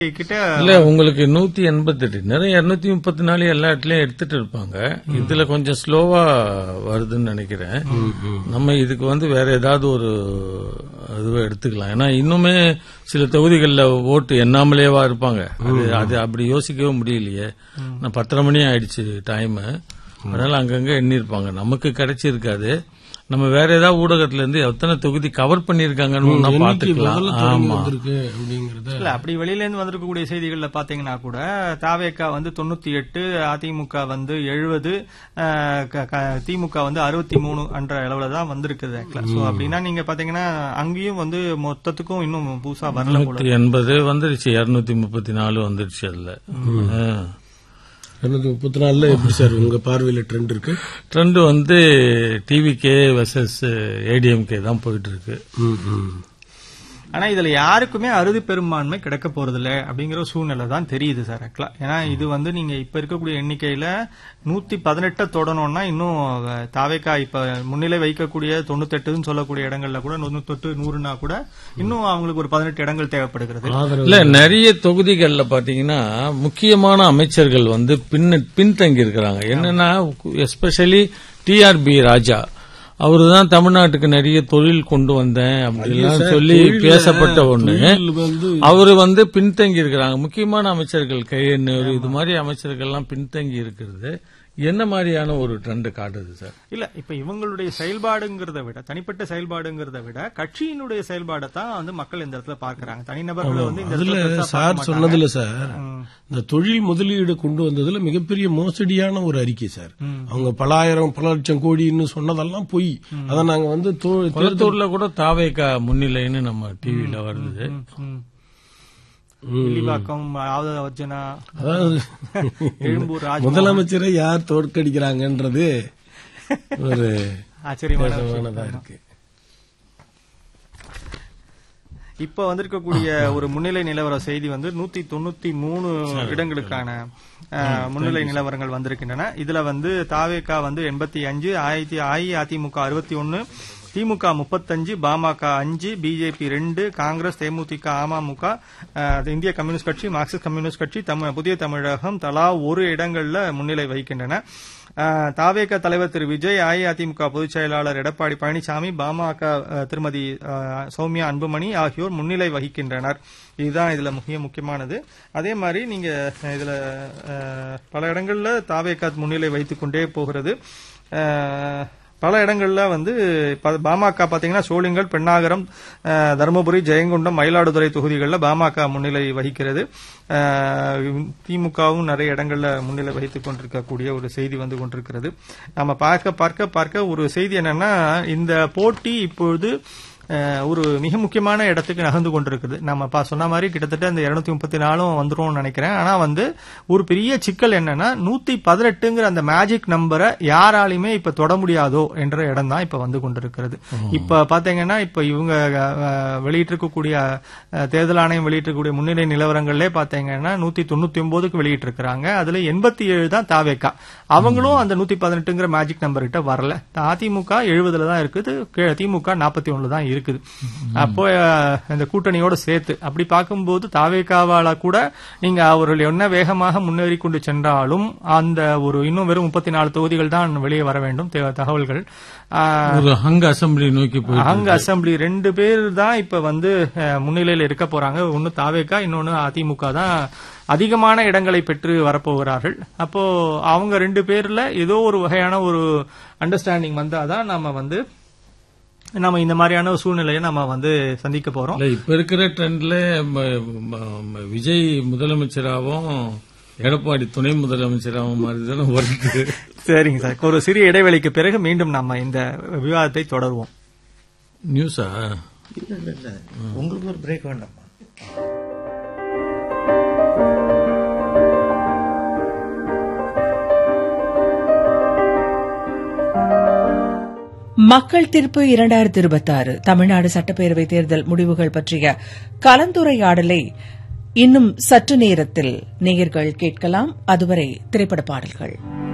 கிட்ட இல்ல உங்களுக்கு நூத்தி எண்பத்தி எட்டு நிறைய இருநூத்தி முப்பத்தி நாலு எல்லா இடத்துலயும் எடுத்துட்டு இருப்பாங்க இதுல கொஞ்சம் ஸ்லோவா வருதுன்னு நினைக்கிறேன் நம்ம இதுக்கு வந்து வேற ஏதாவது ஒரு இதுவை எடுத்துக்கலாம் ஏன்னா இன்னுமே சில தொகுதிகளில் ஓட்டு எண்ணாமலேவா இருப்பாங்க அது அது அப்படி யோசிக்கவே முடியலையே நான் பத்தரை மணி ஆயிடுச்சு டைம் அதனால அங்கங்க எண்ணிருப்பாங்க நமக்கு கிடைச்சிருக்காது நம்ம வேற ஏதாவது ஊடகத்துல இருந்து எத்தனை தொகுதி கவர் பண்ணிருக்காங்கன்னு ஒண்ணா எண்ணிக்கை பாத்துக்கலாம் முதல்ல தொடங்கி ஆமா வந்திருக்கு அப்படிங்கறத இல்ல அப்படி வெளியில இருந்து வந்திருக்கக்கூடிய செய்திகள்ல பாத்தீங்கன்னா கூட தாவேக்கா வந்து தொண்ணூத்தி எட்டு அதிமுக வந்து எழுபது திமுக வந்து அறுபத்தி மூணு என்ற அளவுல தான் வந்திருக்குது actually. So அப்படின்னா நீங்க பாத்தீங்கன்னா அங்கேயும் வந்து மொத்தத்துக்கும் இன்னும் புதுசா வரல போல நூத்தி எண்பது வந்துருச்சு இருநூத்தி முப்பத்தி நாலு வந்துருச்சு அதுல இருநூத்தி முப்பத்தி நாலுல எப்படி சார் உங்க பார்வையில ட்ரெண்ட் இருக்கு ட்ரெண்ட் வந்து டிவிகே வெர்சஸ் ஏடிஎம்கே தான் போயிட்டு இருக்கு ம், ம். ஆனா இதுல யாருக்குமே அறுதி பெரும்பான்மை கிடைக்க போறது இல்ல அப்படிங்கிற ஒரு சூழ்நிலை தான் தெரியுது சார் ஆக்சுவலா ஏன்னா இது வந்து நீங்க இப்ப இருக்கக்கூடிய எண்ணிக்கையில நூத்தி பதினெட்ட தொடணும்னா இன்னும் அஹ், தாவேக்கா இப்ப முன்னிலை வைக்கக்கூடிய தொண்ணூத்தெட்டுன்னு சொல்லக்கூடிய இடங்கள்ல கூட தொண்ணூத்தெட்டு நூறுனா கூட இன்னும் அவங்களுக்கு ஒரு பதினெட்டு இடங்கள் தேவைப்படுகிறது ஆதரவு இல்ல நிறைய தொகுதிகள்ல பாத்தீங்கன்னா முக்கியமான அமைச்சர்கள் வந்து பின்ன பின்தங்கி இருக்கிறாங்க என்னன்னா எஸ்பெஷலி டிஆர்பி ராஜா அவரு தான் தமிழ்நாட்டுக்கு நிறைய தொழில் கொண்டு வந்தேன் அப்படிலாம் சொல்லி பேசப்பட்ட ஒண்ணு தொழில் வந்து அவரு வந்து பின்தங்கி இருக்கிறாங்க முக்கியமான அமைச்சர்கள் கையெண்ணூர் இது மாதிரி அமைச்சர்கள்லாம் பின்தங்கி இருக்கிறது என்ன மாதிரியான ஒரு ட்ரெண்ட் காட்டுது சார் இல்ல இப்ப இவங்களுடைய செயல்பாடுங்கிறத விட தனிப்பட்ட செயல்பாடுங்கிறத விட கட்சியினுடைய செயல்பாடை தான் வந்து மக்கள் இந்த இடத்துல பார்க்கறாங்க தனிநபர்களை வந்து இந்த அதுல இடத்துல பெருசா பார்க்க சார் மாட்டாங்க. சொன்னதுல சார் ம். இந்த தொழில் முதலீடு கொண்டு வந்ததுல மிகப்பெரிய மோசடியான ஒரு அறிக்கை சார் அவங்க பலாயிரம் பல லட்சம் கோடின்னு சொன்னதெல்லாம் பொய் அதை நாங்க வந்து தோ- கொளத்தூர்ல கூட தாவேக்கா முன்னிலைன்னு நம்ம டிவில வருது ம். வில்லிவாக்கம் ஆவத அர்ஜுனா அதாவது எழும்பூர் ராஜ் முதலமைச்சரை யார் தோற்கடிக்கிறாங்கன்றது ஒரு ஆச்சரியமான விசேஷமானதா இருக்கு இப்ப வந்திருக்கக்கூடிய ஒரு முன்னிலை நிலவர செய்தி வந்து நூத்தி தொண்ணூத்தி மூணு இடங்களுக்கான அஹ், முன்னிலை நிலவரங்கள் வந்திருக்கின்றன இதுல வந்து தாவேகா வந்து எண்பத்தி அஞ்சு ஆயிரத்தி அஇஅதிமுக அறுபத்தி ஒன்னு திமுக முப்பத்தஞ்சு பாமக அஞ்சு பிஜேபி ரெண்டு காங்கிரஸ் தேமுதிக அமமுக அஹ், இந்திய கம்யூனிஸ்ட் கட்சி மார்க்சிஸ்ட் கம்யூனிஸ்ட் கட்சி தமிழ் புதிய தமிழகம் தலா ஒரு இடங்கள்ல முன்னிலை வகிக்கின்றன அஹ், தாவேக தலைவர் திரு விஜய் அஇஅதிமுக பொதுச் செயலாளர் எடப்பாடி பழனிசாமி பாமக அஹ், திருமதி அஹ், சௌமியா அன்புமணி ஆகியோர் முன்னிலை வகிக்கின்றனர் இதுதான் இதுல முக்கிய முக்கியமானது அதே மாதிரி நீங்க இதுல அஹ், பல இடங்கள்ல தாவேக முன்னிலை வைத்துக் கொண்டே போகிறது அஹ், பல இடங்கள்ல வந்து ப- பாமக பாத்தீங்கன்னா சோளிங்கல் பெண்ணாகரம் அஹ், தருமபுரி ஜெயங்கொண்டம் மயிலாடுதுறை தொகுதிகளில் பாமக முன்னிலை வகிக்கிறது அஹ், திமுகவும் நிறைய இடங்கள்ல முன்னிலை வகித்துக் கொண்டிருக்கக்கூடிய ஒரு செய்தி வந்து கொண்டிருக்கிறது நம்ம பார்க்க பார்க்க பார்க்க ஒரு செய்தி என்னன்னா இந்த போட்டி இப்பொழுது அஹ், ஒரு மிக முக்கியமான இடத்துக்கு நகர்ந்து கொண்டிருக்குது நம்ம பா சொன்ன மாதிரி கிட்டத்தட்ட இந்த இருநூத்தி முப்பத்தி நாலும் வந்துரும்னு நினைக்கிறேன் ஆனா வந்து ஒரு பெரிய சிக்கல் என்னன்னா நூத்தி பதினெட்டுங்கிற அந்த மேஜிக் நம்பரை யாராலையுமே இப்ப தொட முடியாதோ என்ற இடம் தான் இப்ப வந்து கொண்டிருக்கிறது இப்ப பாத்தீங்கன்னா இப்ப இவங்க அஹ், வெளியிட்டிருக்கக்கூடிய அஹ், தேர்தல் ஆணையம் வெளியிட்டிருக்கக்கூடிய முன்னிலை நிலவரங்கள்லே பாத்தீங்கன்னா நூத்தி தொண்ணூத்தி ஒன்பதுக்கு வெளியிட்டிருக்கிறாங்க அதுல எண்பத்தி ஏழு தான் தாவேக்கா அவங்களும் அந்த நூத்தி பதினெட்டுங்கிற மேஜிக் நம்பர் கிட்ட வரல அதிமுக எழுபதுல தான் இருக்குது கே- திமுக நாற்பத்தி ஒண்ணுல தான் இருக்குது அப்போ அஹ், இந்த கூட்டணியோட சேர்த்து அப்படி பார்க்கும்போது தாவேக்காவால கூட நீங்க அவர்கள் என்ன வேகமாக முன்னேறி கொண்டு சென்றாலும் அந்த ஒரு இன்னும் வெறும் முப்பத்தி நாலு தொகுதிகள் தான் வெளியே வர வேண்டும் தே- தகவல்கள் அஹ், ஒரு ஹங் அசம்பிளி நோக்கி போயிட்டு அங்க அசெம்பிளி ரெண்டு பேர் தான் இப்ப வந்து அஹ், முன்னிலையில் இருக்க போறாங்க ஒன்னு தாவேக்கா இன்னொன்னு அதிமுக தான் அதிகமான இடங்களை பெற்று வரப்போகிறார்கள் அப்போ அவங்க ரெண்டு பேர்ல ஏதோ ஒரு வகையான ஒரு அண்டர்ஸ்டாண்டிங் வந்தாதான் நம்ம வந்து நம்ம இந்த மாதிரியான ஒரு சூழ்நிலையை நம்ம வந்து சந்திக்க போறோம் இல்ல இப்ப இருக்கிற ட்ரெண்ட்ல ம- ம- ம- விஜய் முதலமைச்சராகவும் எடப்பாடி துணை முதலமைச்சராகவும் மாதிரி தானே வருது சரிங்க சார் ஒரு சிறிய இடைவெளிக்கு பிறகு மீண்டும் நம்ம இந்த விவாதத்தை தொடருவோம் நியூஸா இல்ல இல்ல இல்ல உங்களுக்கு ஒரு பிரேக் வேண்டாமா மக்கள் தீர்ப்பு இரண்டாயிரத்தி இருபத்தாறு தமிழ்நாடு சட்டப்பேரவை தேர்தல் முடிவுகள் பற்றிய கலந்துரையாடலை இன்னும் சற்று நேரத்தில் நேயர்கள் கேட்கலாம் அதுவரை திரைப்பட பாடல்கள்